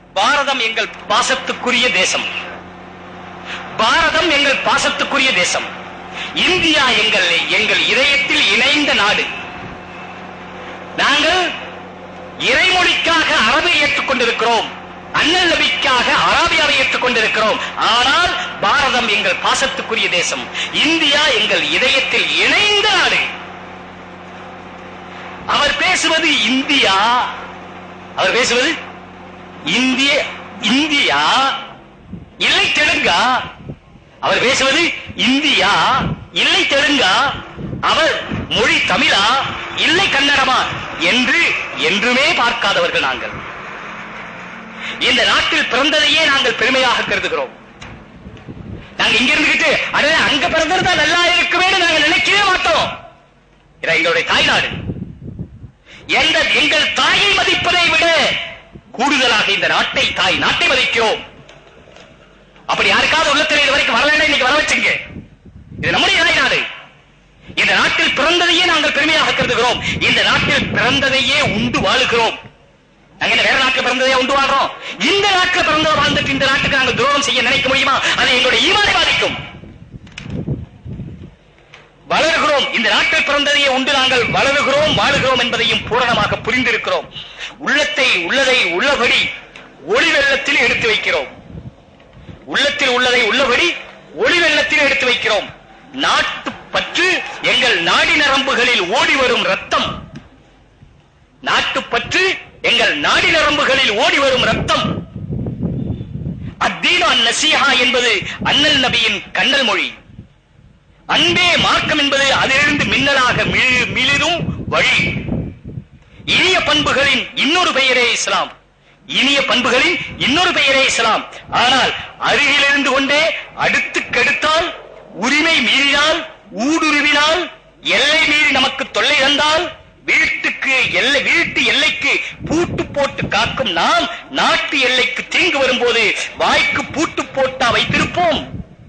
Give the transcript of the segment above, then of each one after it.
பாரதம் எங்கள் பாசத்துக்குரிய தேசம் பாரதம் எங்கள் பாசத்துக்குரிய தேசம் இந்தியா எங்கள் எங்கள் இதயத்தில் இணைந்த நாடு நாங்கள் இறைமொழிக்காக அரபை ஏற்றுக் கொண்டிருக்கிறோம் அண்ணல் நபிக்காக அராபியாவை ஏற்றுக் கொண்டிருக்கிறோம் ஆனால் பாரதம் எங்கள் பாசத்துக்குரிய தேசம் இந்தியா எங்கள் இதயத்தில் இணைந்த நாடு அவர் பேசுவது இந்தியா அவர் பேசுவது இந்திய இந்தியா இல்லை தெலுங்கா அவர் பேசுவது இந்தியா இல்லை தெலுங்கா அவர் மொழி தமிழா இல்லை கன்னடமா என்று என்றுமே பார்க்காதவர்கள் நாங்கள் இந்த நாட்டில் பிறந்ததையே நாங்கள் பெருமையாக கருதுகிறோம் நாங்க இங்க இருந்துகிட்டு அடே அங்க பிறந்திருந்தா நல்லா இருக்குமே நாங்கள் நினைக்கவே மாட்டோம் இது எங்களுடைய தாய்நாடு எந்த எங்கள் தாயை மதிப்பதை விட கூடுதலாக இந்த நாட்டை தாய் நாட்டை மதிக்கிறோம் அப்படி யாருக்காவது உள்ளத்தில் இது வரைக்கும் வரலன்னா இன்னைக்கு வர வச்சுங்க இது நம்முடைய தாய்நாடு இந்த நாட்டில் பிறந்ததையே நாங்கள் பெருமையாக கருதுகிறோம் இந்த நாட்டில் பிறந்ததையே உண்டு வாழுகிறோம் நாங்க என்ன வேற நாட்டுல பிறந்ததையே உண்டு வாழ்றோம் இந்த நாட்டுல பிறந்த வாழ்ந்துட்டு இந்த நாட்டுக்கு நாங்கள் துரோகம் செய்ய நினைக்க முடியுமா அது எங்களுடைய ஈமானை பாதிக்கும் வளர்கிறோம் இந்த நாட்டில் பிறந்ததையே உண்டு நாங்கள் வளருகிறோம் வாழுகிறோம் என்பதையும் பூரணமாக புரிந்திருக்கிறோம் உள்ளத்தை உள்ளதை உள்ளபடி ஒளி வெள்ளத்தில் எடுத்து வைக்கிறோம் உள்ளத்தில் உள்ளதை உள்ளபடி ஒளி வெள்ளத்தில் எடுத்து வைக்கிறோம் நாட்டு பற்று எங்கள் நாடி நரம்புகளில் ஓடி வரும் ரத்தம் நாட்டு பற்று எங்கள் நாடி நரம்புகளில் ஓடி வரும் ரத்தம் அத்தீனு நசிஹா என்பது அண்ணல் நபியின் கண்ணல் மொழி அன்பே மார்க்கம் என்பது அதிலிருந்து மின்னலாக மிளி- மிளிரும் வழி இனிய பண்புகளின் இன்னொரு பெயரே இஸ்லாம் இனிய பண்புகளின் இன்னொரு பெயரே இஸ்லாம் ஆனால் அருகில் இருந்து கொண்டே அடுத்து கெடுத்தால் உரிமை மீறினால் ஊடுருவினால் எல்லை மீறி நமக்கு தொல்லை தந்தால் வீட்டுக்கு எல்லை வீட்டு எல்லைக்கு பூட்டு போட்டு காக்கும் நாம் நாட்டு எல்லைக்கு தீங்கு வரும்போது வாய்க்கு பூட்டு போட்டா வைத்திருப்போம்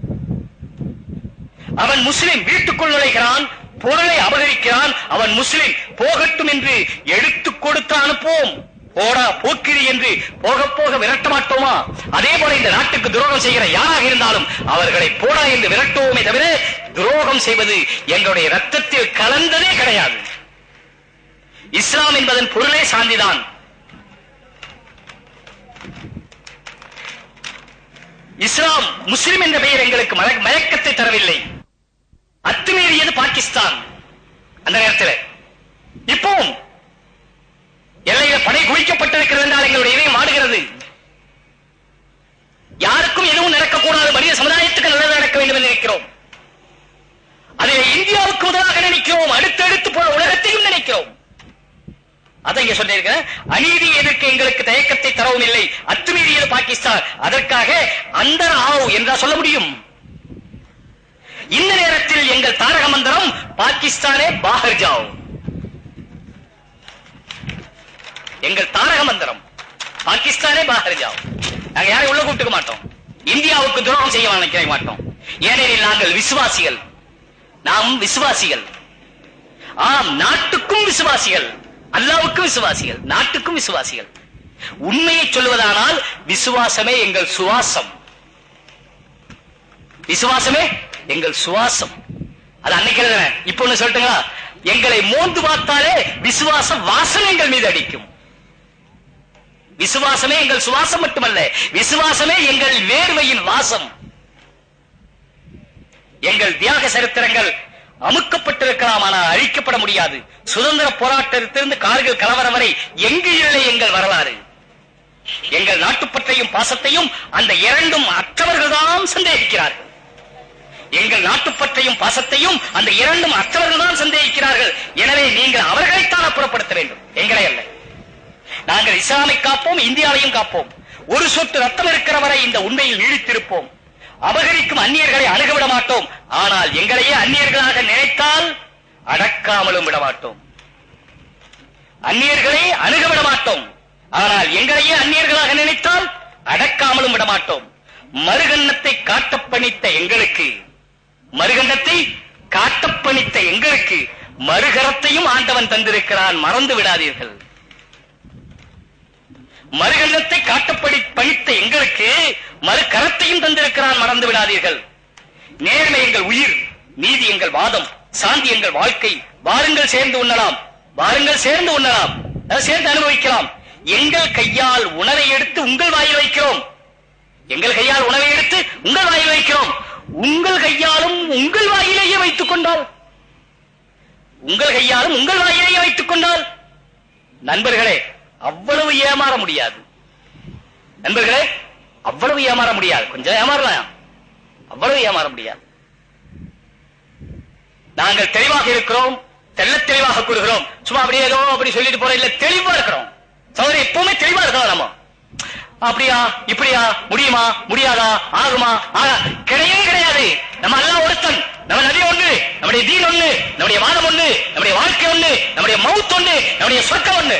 அவன் முஸ்லிம் வீட்டுக்குள் நுழைகிறான் பொருளை அபகரிக்கிறான் அவன் முஸ்லிம் போகட்டும் என்று எடுத்துக் கொடுத்து அனுப்புவோம் போடா போக்கிரி என்று போக போக விரட்ட மாட்டோமா அதே போல இந்த நாட்டுக்கு துரோகம் செய்கிற யாராக இருந்தாலும் அவர்களை போடா என்று விரட்டுவோமே தவிர துரோகம் செய்வது எங்களுடைய ரத்தத்தில் கலந்ததே கிடையாது இஸ்லாம் என்பதன் பொருளே சாந்திதான் இஸ்லாம் முஸ்லிம் என்ற பெயர் எங்களுக்கு மயக்க- மயக்கத்தை தரவில்லை அத்துமீறியது பாகிஸ்தான் அந்த நேரத்தில் இப்போ எல்லையில படை குவிக்கப்பட்டிருக்கிறது என்றால் எங்களுடைய இதயம் ஆடுகிறது யாருக்கும் எதுவும் நடக்கக்கூடாது மனித சமுதாயத்துக்கு நல்லது நடக்க வேண்டும் என்று நினைக்கிறோம் அதில் இந்தியாவுக்கு முதலாக நினைக்கிறோம் அடுத்தடுத்து போல உலகத்தையும் நினைக்கிறோம் அதை இங்க சொல்லியிருக்கிறேன் அநீதி எதிர்க்க எங்களுக்கு தயக்கத்தை தரவும் இல்லை அத்துமீறியது பாகிஸ்தான் அதற்காக அந்த ஆவு என்றா சொல்ல முடியும் இந்த நேரத்தில் எங்கள் தாரக மந்திரம் பாகிஸ்தானே பாகர் ஜாவ் எங்கள் தாரக மந்திரம் பாகிஸ்தானே பாகர் ஜாவ் நாங்க யாரையும் உள்ள கூப்பிட்டுக்க மாட்டோம் இந்தியாவுக்கு துரோகம் செய்ய நினைக்க மாட்டோம் ஏனெனில் நாங்கள் விசுவாசிகள் நாம் விசுவாசிகள் ஆம் நாட்டுக்கும் விசுவாசிகள் அல்லாவுக்கும் விசுவாசிகள் நாட்டுக்கும் விசுவாசிகள் உண்மையை சொல்வதானால் விசுவாசமே எங்கள் சுவாசம் விசுவாசமே எங்கள் சுவாசம் அது அன்னைக்கு எழுதுனேன். இப்ப ஒண்ணு சொல்லட்டுங்களா எங்களை மோந்து பார்த்தாலே விசுவாசம் வாசனை எங்கள் மீது அடிக்கும் விசுவாசமே எங்கள் சுவாசம் மட்டுமல்ல விசுவாசமே எங்கள் வேர்வையின் வாசம் எங்கள் தியாக சரித்திரங்கள் அமுக்கப்பட்டிருக்கலாம் ஆனால் அழிக்கப்பட முடியாது சுதந்திர போராட்டத்திலிருந்து கார்கில் கலவரம் வரை எங்கு இல்லை எங்கள் வரலாறு எங்கள் நாட்டுப்பற்றையும் பாசத்தையும் அந்த இரண்டும் அற்றவர்கள்தான் சந்தேகிக்கிறார்கள் எங்கள் நாட்டுப்பற்றையும் பாசத்தையும் அந்த இரண்டும் அற்றவர்கள் தான் சந்தேகிக்கிறார்கள் எனவே நீங்கள் அவர்களைத்தான் அப்புறப்படுத்த வேண்டும் எங்களை அல்ல நாங்கள் இஸ்லாமை காப்போம் இந்தியாவையும் காப்போம் ஒரு சொட்டு ரத்தம் இருக்கிற வரை இந்த உண்மையில் நீடித்திருப்போம் அபகரிக்கும் அந்நியர்களை அணுகவிட மாட்டோம் ஆனால் எங்களையே அந்நியர்களாக நினைத்தால் அடக்காமலும் விட மாட்டோம் அந்நியர்களை அணுகவிட மாட்டோம் ஆனால் எங்களையே அந்நியர்களாக நினைத்தால் அடக்காமலும் விட மாட்டோம் மறுகண்ணத்தை காட்டப்பணித்த எங்களுக்கு மறுகண்ணத்தை காட்டப்பணித்த எங்களுக்கு மறுகரத்தையும் ஆண்டவன் தந்திருக்கிறான் மறந்து விடாதீர்கள் மறுகண்டத்தை காட்டப்படி பணித்த எங்களுக்கு மறு கரத்தையும் தந்திருக்கிறான் மறந்து விடாதீர்கள் நேர்மை எங்கள் உயிர் நீதி எங்கள் வாதம் சாந்தி எங்கள் வாழ்க்கை வாருங்கள் சேர்ந்து உண்ணலாம் வாருங்கள் சேர்ந்து உண்ணலாம் அதாவது சேர்ந்து அனுபவிக்கலாம் எங்கள் கையால் உணவை எடுத்து உங்கள் வாயில் வைக்கிறோம் எங்கள் கையால் உணவை எடுத்து உங்கள் வாயில் வைக்கிறோம் உங்கள் கையாலும் உங்கள் வாயிலேயே வைத்துக் கொண்டால் உங்கள் கையாலும் உங்கள் வாயிலேயே வைத்துக் கொண்டால் நண்பர்களே அவ்வளவு ஏமாற முடியாது நண்பர்களே அவ்வளவு ஏமாற முடியாது கொஞ்சம் ஏமாறலாம் அவ்வளவு ஏமாற முடியாது நாங்கள் தெளிவாக இருக்கிறோம் தெள்ள தெளிவாக கூறுகிறோம் சும்மா அப்படியே ஏதோ அப்படி சொல்லிட்டு போற இல்ல தெளிவா இருக்கிறோம் சோதரி எப்பவுமே தெளிவா இருக்கிறோம் நம்ம அப்படியா இப்படியா முடியுமா முடியாதா ஆகுமா ஆகா கிடையவே கிடையாது நம்ம எல்லாம் ஒருத்தன் நம்ம நதி ஒண்ணு நம்முடைய தீன் ஒண்ணு நம்முடைய வாதம் ஒண்ணு நம்முடைய வாழ்க்கை ஒண்ணு நம்முடைய மவுத் ஒண்ணு நம்முடைய சொர்க்கம் ஒண்ணு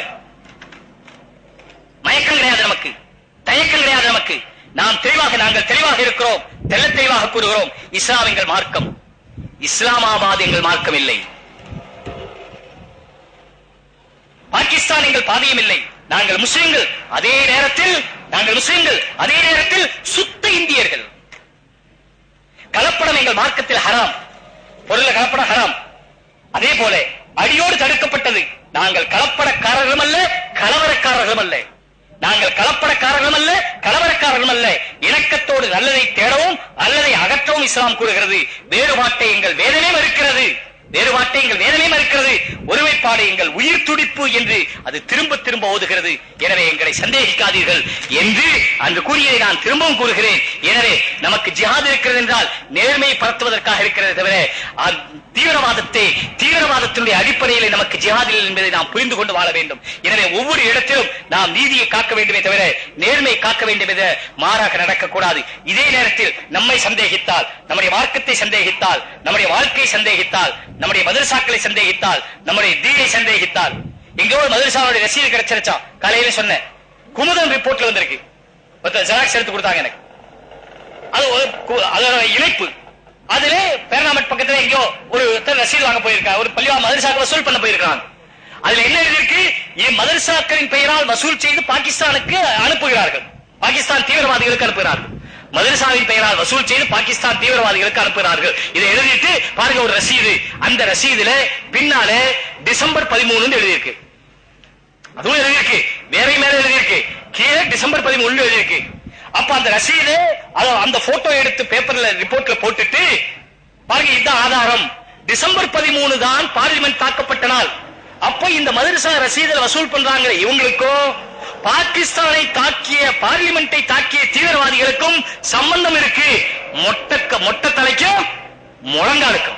மயக்கம் கிடையாது நமக்கு தயக்கம் கிடையாது நமக்கு நாம் தெளிவாக நாங்கள் தெளிவாக இருக்கிறோம் தெள்ள தெளிவாக கூறுகிறோம் இஸ்லாம் எங்கள் மார்க்கம் இஸ்லாமாபாத் எங்கள் மார்க்கம் இல்லை பாகிஸ்தான் எங்கள் பாதையும் இல்லை நாங்கள் முஸ்லிம்கள் அதே நேரத்தில் நாங்கள் முஸ்லிம்கள் அதே நேரத்தில் சுத்த இந்தியர்கள் கலப்படம் எங்கள் மார்க்கத்தில் ஹராம் பொருள கலப்படம் ஹராம் அதே போல அடியோடு தடுக்கப்பட்டது நாங்கள் கலப்படக்காரர்களும் அல்ல கலவரக்காரர்களும் அல்ல நாங்கள் கலப்படக்காரர்களும் அல்ல கலவரக்காரர்களும் அல்ல இணக்கத்தோடு நல்லதை தேடவும் அல்லதை அகற்றவும் இஸ்லாம் கூறுகிறது வேறுபாட்டை எங்கள் வேதனை மறுக்கிறது வேறுபாட்டை எங்கள் வேதனை மறுக்கிறது ஒருமைப்பாடு எங்கள் உயிர் துடிப்பு என்று அது திரும்ப திரும்ப ஓதுகிறது எனவே எங்களை சந்தேகிக்காதீர்கள் என்று அன்று கூறியதை நான் திரும்பவும் கூறுகிறேன் எனவே நமக்கு ஜிஹாத் இருக்கிறது என்றால் நேர்மையை பரத்துவதற்காக இருக்கிறது தவிர அ- தீவிரவாதத்தை தீவிரவாதத்தினுடைய அடிப்படையில் நமக்கு ஜிஹாத் இல்லை என்பதை நாம் புரிந்து கொண்டு வாழ வேண்டும் எனவே ஒவ்வொரு இடத்திலும் நாம் நீதியை காக்க வேண்டுமே தவிர நேர்மையை காக்க வேண்டும் என்ற மாறாக நடக்கக்கூடாது இதே நேரத்தில் நம்மை சந்தேகித்தால் நம்முடைய மார்க்கத்தை சந்தேகித்தால் நம்முடைய வாழ்க்கையை சந்தேகித்தால் நம்முடைய மதரசாக்களை சந்தேகித்தால் நம்முடைய தீனை சந்தேகித்தால் எங்கோ ஒரு மதரசாவுடைய ரசீது கிடைச்சிருச்சான் காலையில சொன்னேன் குமுதம் ரிப்போர்ட்ல வந்திருக்கு ஒருத்தர் ஜெராக்ஸ் எடுத்து கொடுத்தாங்க எனக்கு அது ஒரு கு- அதோட இணைப்பு அதுல பேரணாமட் பக்கத்துல எங்கேயோ ஒரு ஒருத்தர் ரசீது வாங்க போயிருக்கா ஒரு பள்ளிவா மதரசாக்கு வசூல் பண்ண போயிருக்காங்க அதுல என்ன எழுதியிருக்கு இது மதரசாக்களின் பெயரால் வசூல் செய்து பாகிஸ்தானுக்கு அனுப்புகிறார்கள் பாகிஸ்தான் தீவிரவாதிகளுக்கு அனுப்புகிறார்கள் மதரசாவின் பெயரால் வசூல் செய்து பாகிஸ்தான் தீவிரவாதிகளுக்கு அனுப்புகிறார்கள் இதை எழுதிட்டு பாருங்க ஒரு ரசீது அந்த ரசீதுல பின்னால டிசம்பர் பதிமூணுன்னு எழுதியிருக்கு அதுவும் எழுதியிருக்கு வேற மேல எழுதியிருக்கு கீழே டிசம்பர் பதிமூணு எழுதியிருக்கு அப்ப அந்த ரசீது அத- அந்த போட்டோ எடுத்து பேப்பர்ல ரிப்போர்ட்ல போட்டுட்டு பாருங்க இதுதான் ஆதாரம் டிசம்பர் பதிமூணு தான் பார்லிமெண்ட் தாக்கப்பட்ட நாள் அப்ப இந்த மதரசா ரசீதுல வசூல் பண்றாங்க இவங்களுக்கும் பாகிஸ்தானை தாக்கிய பார்லிமெண்டை தாக்கிய தீவிரவாதிகளுக்கும் சம்பந்தம் இருக்கு மொட்டக்க மொட்டை தலைக்கும் முழங்காலுக்கும்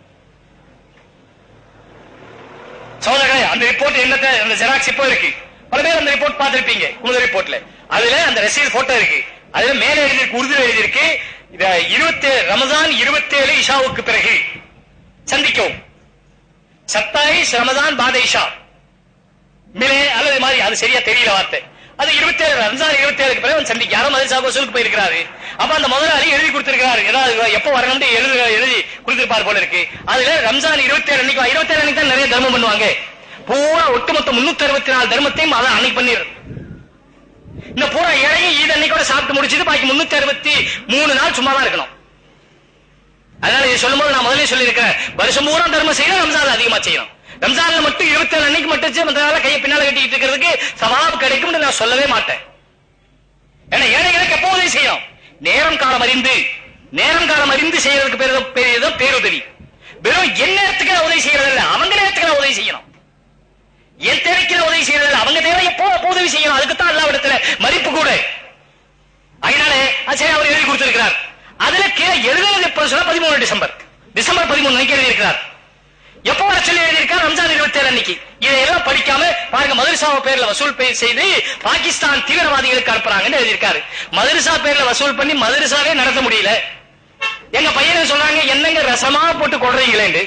சோதரர்களே அந்த ரிப்போர்ட் என்னத்த அந்த ஜெராக்ஸ் இப்போ இருக்கு பல பேர் அந்த ரிப்போர்ட் பார்த்திருப்பீங்க குமுத ரிப்போர்ட்ல அதுல அந்த ரசீது போட்டோ இருக்கு அதுல மேல எழுதியிருக்கு உருதுல எழுதியிருக்கு இத இருபத்தி ரமதான் இருபத்தேழு இஷாவுக்கு பிறகு சந்திக்கவும் சத்தாயிஸ் ரமதான் பாத இஷா மிலே அல்லது மாதிரி அது சரியா தெரியல வார்த்தை அது இருபத்தேழு ரம்ஜான் இருபத்தேழுக்கு பிறகு அவன் சந்திக்க யாரோ மதுரை சாஹிப் வசூலுக்கு போயிருக்கிறாரு அப்ப அந்த முதலாளி எழுதி கொடுத்திருக்கிறாரு ஏதாவது எப்ப வரணும்னு எழுதி எழுதி கொடுத்திருப்பார் போல இருக்கு அதுல ரம்ஜான் இருபத்தேழு அன்னைக்கு இருபத்தேழு அன்னைக்கு தான் நிறைய தர்மம் பண்ணுவாங்க பூரா ஒட்டுமொத்த முன்னூத்தி அறுபத்தி நாலு தர்மத்தையும் அதை அன்னைக்கு பண்ணிடுறது இந்த பூரா ஏழையும் ஈத் அன்னைக்கோட சாப்பிட்டு முடிச்சிட்டு பாக்கி முன்னூத்தி அறுபத்தி மூணு நாள் சும்மா தான் இருக்கணும் அதனால இது சொல்லும்போது நான் முதல்ல சொல்லியிருக்கிறேன் வருஷம் பூரா தர்மம் செய்யணும் ரம்ஜான் அதிகமா செய்யணும் ரம்ஜான்ல மட்டும் இருபத்தி ஏழு அன்னைக்கு மட்டும் வச்சு மற்ற நாள்ல கையை பின்னால கட்டிட்டு இருக்கிறதுக்கு சவாப் கிடைக்கும்னு நான் சொல்லவே மாட்டேன் ஏன்னா ஏழைகளுக்கு எப்போ உதவி செய்யணும் நேரம் காலம் அறிந்து நேரம் காலம் அறிந்து செய்யறதுக்கு பேரு பேரு ஏதோ பேருதவி வெறும் என் நேரத்துக்கு நான் உதவி செய்யறது இல்ல அவங்க நேரத்துக்கு நான் உதவி செய்யணும் என் தேவைக்கு நான் உதவி செய்யறது இல்ல அவங்க தேவை எப்போ எப்போ உதவி செய்யணும் அதுக்கு தான் எல்லா இடத்துல மதிப்பு கூட அதனால அது சரி அவர் எழுதி கொடுத்திருக்கிறார் அதுல கீழே எழுதுறது எப்ப சொன்னா பதிமூணு டிசம்பர் டிசம்பர் பதிமூணு அன்னைக்கு எழுதியிருக்கிறார் எப்போ வர சொல்லி எழுதியிருக்கார் ரம்ஜான் இருபத்தி ஏழு அன்னைக்கு இதையெல்லாம் படிக்காம பாருங்க மதுரசாவ பேர்ல வசூல் பே- செய்து பாகிஸ்தான் தீவிரவாதிகளுக்கு அனுப்புறாங்கன்னு எழுதியிருக்காரு மதுரசா பேர்ல வசூல் பண்ணி மதுரசாவே நடத்த முடியல எங்க பையனை சொல்றாங்க என்னங்க ரசமா போட்டு கொடுறீங்களேன்னு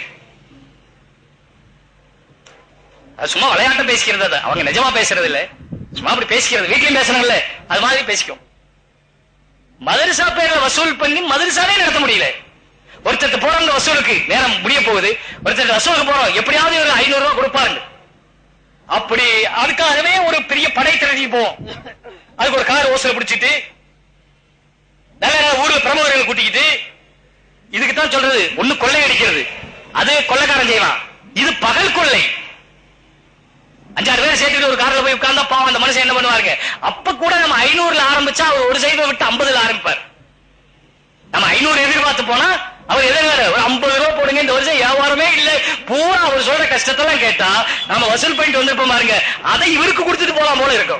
அது சும்மா விளையாட்டம் பேசிக்கிறது அது அவங்க நிஜமா பேசுறது இல்ல சும்மா அப்படி பேசிக்கிறது வீட்லயும் பேசுறாங்கல்ல அது மாதிரி பேசிக்கும் மதரசா பேர்ல வசூல் பண்ணி மதரசாவே நடத்த முடியல ஒருத்தர் போறாங்க வசூலுக்கு நேரம் முடிய போகுது ஒருத்தர் வசூலுக்கு போறோம் எப்படியாவது ஒரு ஐநூறு ரூபாய் கொடுப்பாருங்க அப்படி அதுக்காகவே ஒரு பெரிய படை திரட்டி போவோம் அதுக்கு ஒரு கார் ஓசல பிடிச்சிட்டு நல்ல நல்ல ஊர்ல பிரமுகர்களை கூட்டிக்கிட்டு இதுக்கு தான் சொல்றது ஒண்ணு கொள்ளை அடிக்கிறது அது கொள்ளைக்காரன் செய்யலாம் இது பகல் கொள்ளை அஞ்சாறு பேர் சேர்த்துட்டு ஒரு கார்ல போய் உட்கார்ந்தா பாவம் அந்த மனுஷன் என்ன பண்ணுவாருங்க அப்ப கூட நம்ம ஐநூறுல ஆரம்பிச்சா அவர் ஒரு சைவை விட்டு ஐம்பதுல ஆரம்பிப்பார் நம்ம ஐநூறு எதிர்பார்த்து போனா அவர் எதிர்வாரு ஒரு ஐம்பது ரூபா போடுங்க இந்த வருஷம் வியாபாரமே இல்ல பூரா அவர் சொல்ற கஷ்டத்தெல்லாம் கேட்டா நம்ம வசூல் பண்ணிட்டு வந்திருப்போம் பாருங்க அதை இவருக்கு கொடுத்துட்டு போலாம் போல இருக்கும்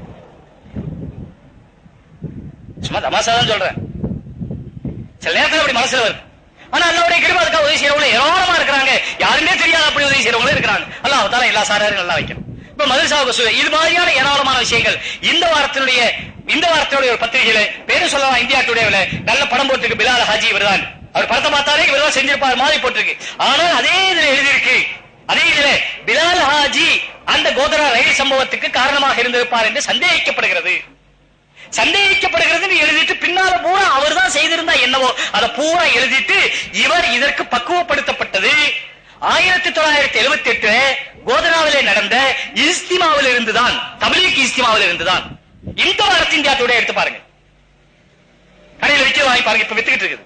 சும்மா தமாசா தான் சொல்றேன் சில நேரத்துல அப்படி மனசுல வருது ஆனா அல்லாவுடைய கிருபை அதுக்காக உதவி செய்யறவங்க ஏராளமா இருக்கிறாங்க யாருமே தெரியாத அப்படி உதவி செய்யறவங்களும் இருக்கிறாங்க அல்லாஹ் தால எல்லா சாராரும் நல்லா வைக்கும் இப்ப மதுரசாவுக்கு சொல்லு இது மாதிரியான ஏராளமான விஷயங்கள் இந்த வாரத்தினுடைய இந்த வாரத்தினுடைய ஒரு பத்திரிகையில பேரு சொல்லலாம் இந்தியா டுடேவில் நல்ல படம் போட்டிருக்கு பிலால் ஹாஜி இவர்தான் அவர் படத்தை பார்த்தாலே இவர்தான் செஞ்சிருப்பார் மாதிரி போட்டிருக்கு ஆனால் அதே இதுல எழுதியிருக்கு அதே இதுல பிலால் ஹாஜி அந்த கோதரா ரயில் சம்பவத்துக்கு காரணமாக இருந்திருப்பார் என்று சந்தேகிக்கப்படுகிறது சந்தேகிக்கப்படுகிறது எழுதிட்டு பின்னால பூரா அவர் தான் செய்திருந்தா என்னவோ அதை பூரா எழுதிட்டு இவர் இதற்கு பக்குவப்படுத்தப்பட்டது ஆயிரத்தி தொள்ளாயிரத்தி எழுபத்தி எட்டு கோதராவிலே நடந்த இஸ்திமாவில் இருந்துதான் தபிலீக் இஸ்திமாவில் இருந்துதான் இந்த வாரத்து இந்தியா டுடே எடுத்து பாருங்க கடையில் விற்க வாங்கி பாருங்க இப்ப வித்துக்கிட்டு இருக்குது